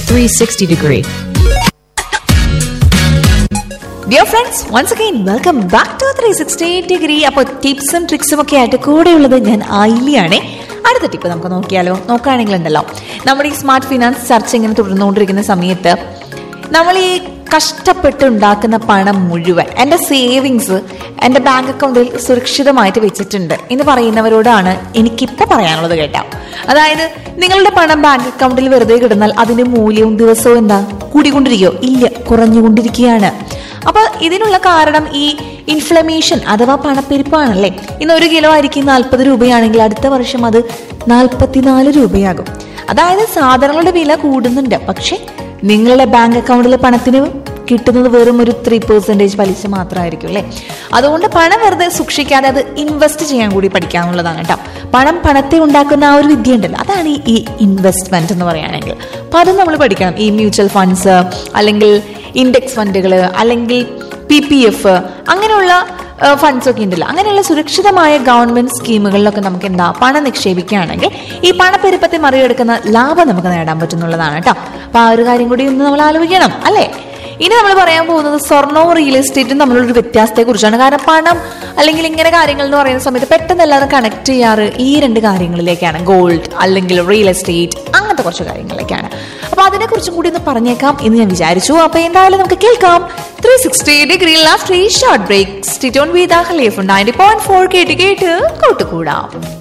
360 degree. Dear friends once again welcome back to three sixty degree അപ്പോൾ ടിപ്സും ട്രിക്സും ഒക്കെ ആയിട്ട് കൂടെയുള്ളത് ഞാൻ ആയില്ലിയാണേ അടുത്ത ടിപ്പ് നമുക്ക് നോക്കിയാലോ നോക്കുകയാണെങ്കിൽ ഉണ്ടല്ലോ നമ്മുടെ ഈ സ്മാർട്ട് ഫിനാൻസ് ചർച്ച ഇങ്ങനെ തുടർന്നുകൊണ്ടിരിക്കുന്ന സമയത്ത് നമ്മൾ ഈ കഷ്ടപ്പെട്ട് ഉണ്ടാക്കുന്ന പണം മുഴുവൻ എൻ്റെ സേവിങ്സ് എൻ്റെ ബാങ്ക് അക്കൗണ്ടിൽ സുരക്ഷിതമായിട്ട് വെച്ചിട്ടുണ്ട് എന്ന് പറയുന്നവരോടാണ് എനിക്കിപ്പോൾ പറയാനുള്ളത് കേട്ടോ അതായത് നിങ്ങളുടെ പണം ബാങ്ക് അക്കൗണ്ടിൽ വെറുതെ കിടന്നാൽ അതിന്റെ മൂല്യവും ദിവസവും എന്താ കൂടിക്കൊണ്ടിരിക്കുകയോ ഇല്ല കുറഞ്ഞുകൊണ്ടിരിക്കുകയാണ് അപ്പൊ ഇതിനുള്ള കാരണം ഈ ഇൻഫ്ലമേഷൻ അഥവാ പണപ്പെരുപ്പാണല്ലേ ഇന്ന് ഒരു കിലോ അരിക്ക് നാൽപ്പത് രൂപയാണെങ്കിൽ അടുത്ത വർഷം അത് നാൽപ്പത്തിനാല് രൂപയാകും അതായത് സാധനങ്ങളുടെ വില കൂടുന്നുണ്ട് പക്ഷെ നിങ്ങളുടെ ബാങ്ക് അക്കൗണ്ടിലെ പണത്തിന് കിട്ടുന്നത് വെറും ഒരു ത്രീ പെർസെൻറ്റേജ് പലിശ മാത്രമായിരിക്കും അല്ലേ അതുകൊണ്ട് പണം വെറുതെ സൂക്ഷിക്കാതെ അത് ഇൻവെസ്റ്റ് ചെയ്യാൻ കൂടി പഠിക്കാനുള്ളതാണ് കേട്ടോ പണം പണത്തെ ഉണ്ടാക്കുന്ന ആ ഒരു വിദ്യ ഉണ്ടല്ലോ അതാണ് ഈ ഇൻവെസ്റ്റ്മെന്റ് എന്ന് പറയുകയാണെങ്കിൽ അപ്പൊ അത് നമ്മൾ പഠിക്കണം ഈ മ്യൂച്വൽ ഫണ്ട്സ് അല്ലെങ്കിൽ ഇൻഡെക്സ് ഫണ്ടുകൾ അല്ലെങ്കിൽ പി പി എഫ് അങ്ങനെയുള്ള ഫണ്ട്സ് ഒക്കെ ഉണ്ടല്ലോ അങ്ങനെയുള്ള സുരക്ഷിതമായ ഗവൺമെന്റ് സ്കീമുകളിലൊക്കെ നമുക്ക് എന്താ പണം നിക്ഷേപിക്കുകയാണെങ്കിൽ ഈ പണപ്പെരുപ്പത്തെ മറികടക്കുന്ന ലാഭം നമുക്ക് നേടാൻ പറ്റുന്നുള്ളതാണ് കേട്ടോ അപ്പൊ ആ ഒരു കാര്യം കൂടി ഒന്ന് നമ്മൾ ആലോചിക്കണം അല്ലേ ഇനി നമ്മൾ പറയാൻ പോകുന്നത് സ്വർണവും റിയൽ എസ്റ്റേറ്റും തമ്മിലുള്ള ഒരു വ്യത്യാസത്തെ കുറിച്ചാണ് കാരണം പണം അല്ലെങ്കിൽ ഇങ്ങനെ കാര്യങ്ങൾ എന്ന് പറയുന്ന സമയത്ത് പെട്ടെന്ന് എല്ലാവരും കണക്ട് ചെയ്യാറ് ഈ രണ്ട് കാര്യങ്ങളിലേക്കാണ് ഗോൾഡ് അല്ലെങ്കിൽ റിയൽ എസ്റ്റേറ്റ് അങ്ങനത്തെ കുറച്ച് കാര്യങ്ങളിലേക്കാണ് അപ്പൊ അതിനെക്കുറിച്ചും കൂടി ഒന്ന് പറഞ്ഞേക്കാം എന്ന് ഞാൻ വിചാരിച്ചു അപ്പൊ എന്തായാലും നമുക്ക് കേൾക്കാം three sixty degree last short break സ്റ്റിറ്റ് on with ninety point four കേട്ട് കേട്ട് കൂട്ടുകൂടാം